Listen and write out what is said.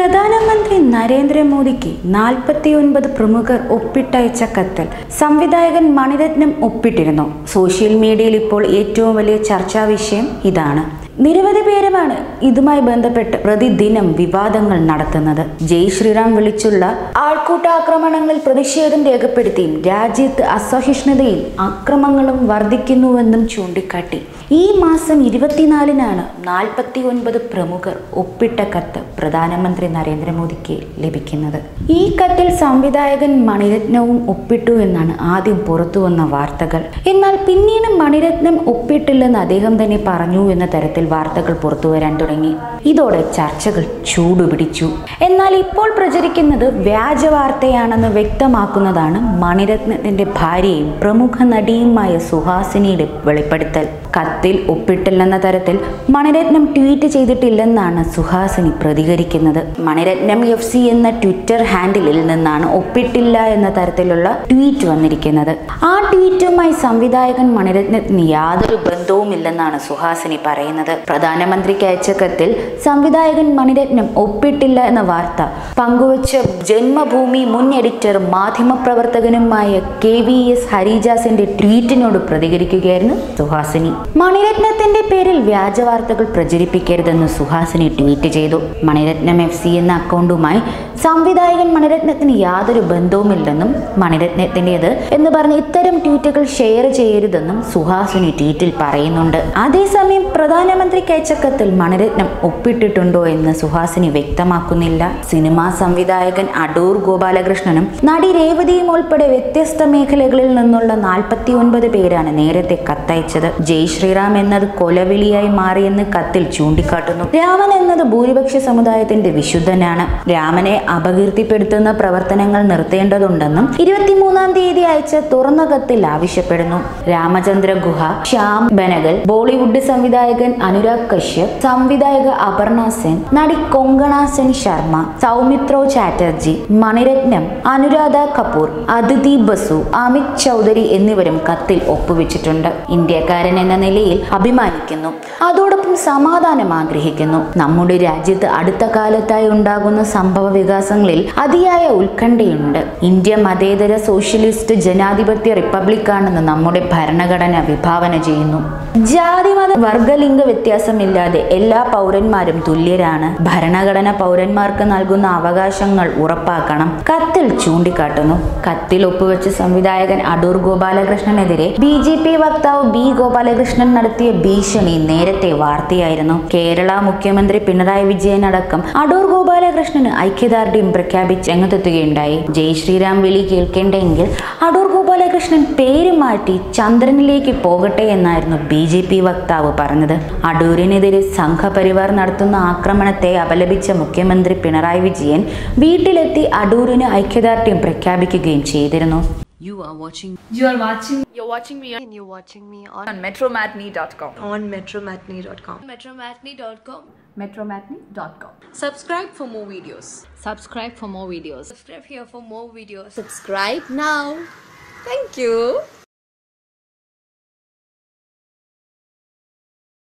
പ്രധാനമന്ത്രി നരേന്ദ്രമോദിക്ക് നാൽപ്പത്തിയൊൻപത് പ്രമുഖർ ഒപ്പിട്ടയച്ച കത്തിൽ സംവിധായകൻ മണിരത്നം ഒപ്പിട്ടിരുന്നു സോഷ്യൽ മീഡിയയിൽ ഇപ്പോൾ ഏറ്റവും വലിയ ചർച്ചാ വിഷയം ഇതാണ് നിരവധി പേരുമാണ് ഇതുമായി ബന്ധപ്പെട്ട് പ്രതിദിനം വിവാദങ്ങൾ നടത്തുന്നത് ജയ് ശ്രീറാം വിളിച്ചുള്ള ആൾക്കൂട്ടാക്രമണങ്ങളിൽ പ്രതിഷേധം രേഖപ്പെടുത്തിയും രാജ്യത്ത് അസഹിഷ്ണുതയും അക്രമങ്ങളും വർദ്ധിക്കുന്നുവെന്നും ചൂണ്ടിക്കാട്ടി ഈ മാസം ഇരുപത്തിനാലിനാണ് നാൽപ്പത്തി ഒൻപത് പ്രമുഖർ ഒപ്പിട്ട കത്ത് പ്രധാനമന്ത്രി നരേന്ദ്രമോദിക്ക് ലഭിക്കുന്നത് ഈ കത്തിൽ സംവിധായകൻ മണിരത്നവും ഒപ്പിട്ടു എന്നാണ് ആദ്യം പുറത്തു വന്ന വാർത്തകൾ എന്നാൽ പിന്നീട് മണിരത്നം ഒപ്പിട്ടില്ലെന്ന് അദ്ദേഹം തന്നെ പറഞ്ഞു എന്ന തരത്തിൽ വാർത്തകൾ പുറത്തു വരാൻ തുടങ്ങി ഇതോടെ ചർച്ചകൾ ചൂടുപിടിച്ചു എന്നാൽ ഇപ്പോൾ പ്രചരിക്കുന്നത് വ്യാജ വാർത്തയാണെന്ന് വ്യക്തമാക്കുന്നതാണ് മണിരത്നത്തിന്റെ ഭാര്യയും പ്രമുഖ നടിയുമായ സുഹാസിനിയുടെ വെളിപ്പെടുത്തൽ കത്തിൽ ഒപ്പിട്ടില്ലെന്ന തരത്തിൽ മണിരത്നം ട്വീറ്റ് ചെയ്തിട്ടില്ലെന്നാണ് സുഹാസിനി പ്രതികരിക്കുന്നത് മണിരത്നം എഫ് സി എന്ന ട്വിറ്റർ ഹാൻഡിലിൽ നിന്നാണ് ഒപ്പിട്ടില്ല എന്ന തരത്തിലുള്ള ട്വീറ്റ് വന്നിരിക്കുന്നത് ആ ട്വീറ്റുമായി സംവിധായകൻ മണിരത്നത്തിന് യാതൊരു ബന്ധവുമില്ലെന്നാണ് സുഹാസിനി പറയുന്നത് പ്രധാനമന്ത്രിക്ക് അയച്ച കത്തിൽ സംവിധായകൻ മണിരത്നം ഒപ്പിട്ടില്ല എന്ന വാർത്ത പങ്കുവച്ച ജന്മഭൂമി മുൻ എഡിറ്റർ മാധ്യമപ്രവർത്തകനുമായ കെ വി എസ് ഹരിജാസിന്റെ ട്വീറ്റിനോട് പ്രതികരിക്കുകയായിരുന്നു സുഹാസിനി മണിരത്നത്തിന്റെ പേരിൽ വ്യാജ വാർത്തകൾ പ്രചരിപ്പിക്കരുതെന്ന് സുഹാസിനി ട്വീറ്റ് ചെയ്തു മണിരത്നം എഫ് സി എന്ന അക്കൗണ്ടുമായി സംവിധായകൻ മണിരത്നത്തിന് യാതൊരു ബന്ധവുമില്ലെന്നും മണിരത്നത്തിൻ്റെത് എന്ന് പറഞ്ഞ് ഇത്തരം ട്വീറ്റുകൾ ഷെയർ ചെയ്യരുതെന്നും സുഹാസിനി ട്വീറ്റിൽ പറയുന്നുണ്ട് അതേസമയം പ്രധാനമന്ത്രിക്ക് അയച്ച കത്തിൽ മണിരത്നം ഒപ്പിട്ടിട്ടുണ്ടോ എന്ന് സുഹാസിനി വ്യക്തമാക്കുന്നില്ല സിനിമാ സംവിധായകൻ അടൂർ ഗോപാലകൃഷ്ണനും നടി രേവതിയും ഉൾപ്പെടെ വ്യത്യസ്ത മേഖലകളിൽ നിന്നുള്ള നാൽപ്പത്തി ഒൻപത് പേരാണ് നേരത്തെ കത്തയച്ചത് ജയ് ശ്രീറാം എന്നത് കൊലവിളിയായി മാറിയെന്ന് കത്തിൽ ചൂണ്ടിക്കാട്ടുന്നു രാമൻ എന്നത് ഭൂരിപക്ഷ സമുദായത്തിന്റെ വിശുദ്ധനാണ് രാമനെ അപകീർത്തിപ്പെടുത്തുന്ന പ്രവർത്തനങ്ങൾ നിർത്തേണ്ടതുണ്ടെന്നും ഇരുപത്തിമൂന്നാം തീയതി അയച്ച തുറന്ന കത്തിൽ ആവശ്യപ്പെടുന്നു രാമചന്ദ്ര ഗുഹ ശ്യാം ബനഗൽ ബോളിവുഡ് സംവിധായകൻ അനുരാഗ് കശ്യപ് സംവിധായക അപർണ സെൻ നടി കൊങ്കണ സെൻ ശർമ്മ സൗമിത്രോ ചാറ്റർജി മണിരത്നം അനുരാധ കപൂർ അതിഥി ബസു അമിത് ചൗധരി എന്നിവരും കത്തിൽ ഒപ്പുവെച്ചിട്ടുണ്ട് ഇന്ത്യക്കാരൻ എന്ന നിലയിൽ അഭിമാനിക്കുന്നു അതോടൊപ്പം സമാധാനം ആഗ്രഹിക്കുന്നു നമ്മുടെ രാജ്യത്ത് അടുത്ത കാലത്തായി ഉണ്ടാകുന്ന സംഭവ വികാസങ്ങളിൽ അതിയായ ഉത്കണ്ഠയുണ്ട് ഇന്ത്യ മതേതര സോഷ്യലിസ്റ്റ് ജനാധിപത്യ റിപ്പബ്ലിക്കാണെന്ന് നമ്മുടെ ഭരണഘടന വിഭാവന ചെയ്യുന്നു ജാതിമത വർഗലിംഗ വ്യത്യാസമില്ലാതെ എല്ലാ പൗരന്മാരും തുല്യരാണ് ഭരണഘടന പൗരന്മാർക്ക് നൽകുന്ന അവകാശങ്ങൾ ഉറപ്പാക്കണം കത്തിൽ ചൂണ്ടിക്കാട്ടുന്നു കത്തിൽ ഒപ്പുവെച്ച സംവിധായകൻ അടൂർ ഗോപാലകൃഷ്ണനെതിരെ ബി ജെ പി വക്താവ് ബി ഗോപാലകൃഷ്ണൻ നടത്തിയ ഭീഷണി നേരത്തെ വാർത്തയായിരുന്നു കേരള മുഖ്യമന്ത്രി പിണറായി വിജയൻ അടക്കം അടൂർ ഗോപാലകൃഷ്ണന് ഐക്യദാർഢ്യം പ്രഖ്യാപിച്ച് രംഗത്തെത്തുകയുണ്ടായി ജയ് ശ്രീറാം വിളി കേൾക്കേണ്ടെങ്കിൽ അടൂർ ഗോപാലകൃഷ്ണൻ പേര് മാറ്റി ചന്ദ്രനിലേക്ക് പോകട്ടെ എന്നായിരുന്നു ബി ജെ പി വക്താവ് പറഞ്ഞത് അടൂരിനെതിരെ സംഘപരിവാർ നടത്തുന്ന ആക്രമണത്തെ അപലപിച്ച മുഖ്യമന്ത്രി പിണറായി വിജയൻ വീട്ടിലെത്തി അടൂരിന് ഐക്യദാർഢ്യം പ്രഖ്യാപിക്കുകയും ചെയ്തിരുന്നു You are watching You are watching You're watching me and you're watching me on, on metromatney.com. on metromatney.com. metromatney.com. Metromatney.com. Subscribe for more videos. Subscribe for more videos. Subscribe here for more videos. Subscribe now. Thank you.